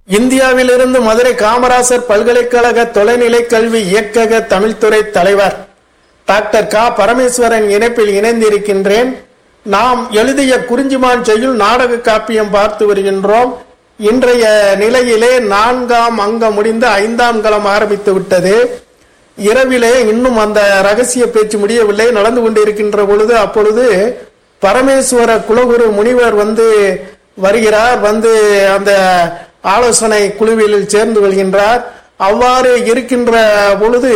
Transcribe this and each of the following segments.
இந்தியாவிலிருந்து மதுரை காமராசர் பல்கலைக்கழக தொலைநிலை கல்வி இயக்கக தமிழ்துறை தலைவர் டாக்டர் க பரமேஸ்வரன் இணைப்பில் இணைந்திருக்கின்றேன் நாம் எழுதிய குறிஞ்சிமான் செய்யுள் நாடக காப்பியம் பார்த்து வருகின்றோம் இன்றைய நிலையிலே நான்காம் அங்கம் முடிந்து ஐந்தாம் களம் ஆரம்பித்து விட்டது இரவிலே இன்னும் அந்த ரகசிய பேச்சு முடியவில்லை நடந்து கொண்டிருக்கின்ற பொழுது அப்பொழுது பரமேஸ்வர குலகுரு முனிவர் வந்து வருகிறார் வந்து அந்த ஆலோசனை குழுவில் சேர்ந்து கொள்கின்றார் அவ்வாறு இருக்கின்ற பொழுது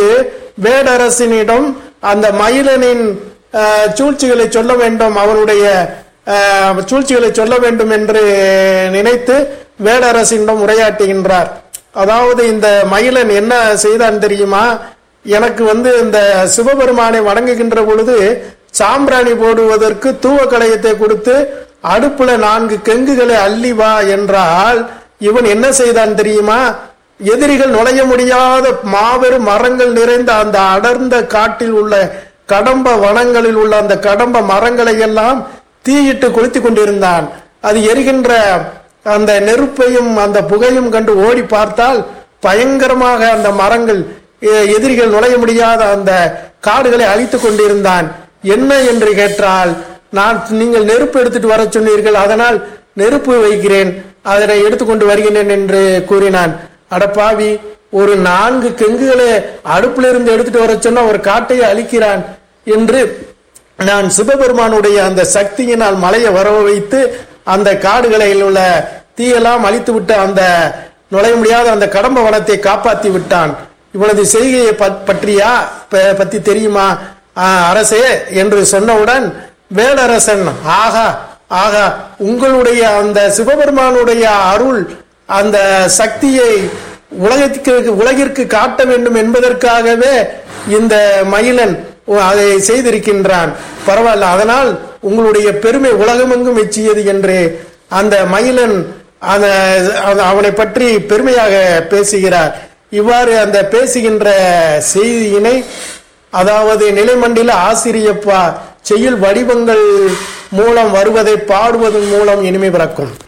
வேடரசனிடம் அந்த மயிலனின் அஹ், சூழ்ச்சிகளை சொல்ல வேண்டும் அவனுடைய அஹ், சூழ்ச்சிகளை சொல்ல வேண்டும் என்று நினைத்து வேடரசனிடம் உரையாற்றுகின்றார் அதாவது இந்த மயிலன் என்ன செய்தான் தெரியுமா எனக்கு வந்து இந்த சிவபெருமானை வணங்குகின்ற பொழுது சாம்பிராணி போடுவதற்கு தூவ கடையத்தை கொடுத்து அடுப்புல நான்கு கெங்குகளை அள்ளி வா என்றால் இவன் என்ன செய்தான் தெரியுமா எதிரிகள் நுழைய முடியாத மாபெரும் மரங்கள் நிறைந்த அந்த அடர்ந்த காட்டில் உள்ள கடம்ப வனங்களில் உள்ள அந்த கடம்ப மரங்களை எல்லாம் தீயிட்டு கொளுத்தி கொண்டிருந்தான் அது எரிகின்ற அந்த நெருப்பையும் அந்த புகையும் கண்டு ஓடி பார்த்தால் பயங்கரமாக அந்த மரங்கள் எ- எதிரிகள் நுழைய முடியாத அந்த காடுகளை அழித்துக் கொண்டிருந்தான் என்ன என்று கேட்டால் நான் நீங்கள் நெருப்பு எடுத்துட்டு வர சொன்னீர்கள் அதனால் நெருப்பு வைக்கிறேன் அதனை எடுத்துக்கொண்டு வருகிறேன் என்று கூறினான் அடப்பாவி ஒரு நான்கு கெங்குகளை அடுப்புல இருந்து எடுத்துட்டு வர சொன்னா ஒரு காட்டையை அழிக்கிறான் என்று நான் சிவபெருமானுடைய அந்த சக்தியினால் மலையை வர வைத்து அந்த காடுகளில் உள்ள தீயெல்லாம் அழித்து விட்ட அந்த நுழைய முடியாத அந்த கடம்ப வனத்தை காப்பாற்றி விட்டான் இவனது செய்கையை ப- பற்றியா ப- பத்தி தெரியுமா ஆ, அரசே என்று சொன்னவுடன் வேடரசன் ஆகா ஆகா உங்களுடைய அந்த சிவபெருமானுடைய அருள் அந்த சக்தியை உலகத்திற்கு உலகிற்கு காட்ட வேண்டும் என்பதற்காகவே இந்த மயிலன் அதை செய்திருக்கின்றான் பரவாயில்ல அதனால் உங்களுடைய பெருமை உலகமெங்கும் மெச்சியது என்று அந்த மயிலன் அந்த அந்த- அவனை பற்றி பெருமையாக பேசுகிறார் இவ்வாறு அந்த பேசுகின்ற செய்தியினை அதாவது நிலைமண்டில ஆசிரியப்பா செய்யுள் வடிவங்கள் மூலம் வருவதை பாடுவதன் மூலம் இனிமை பிறக்கும்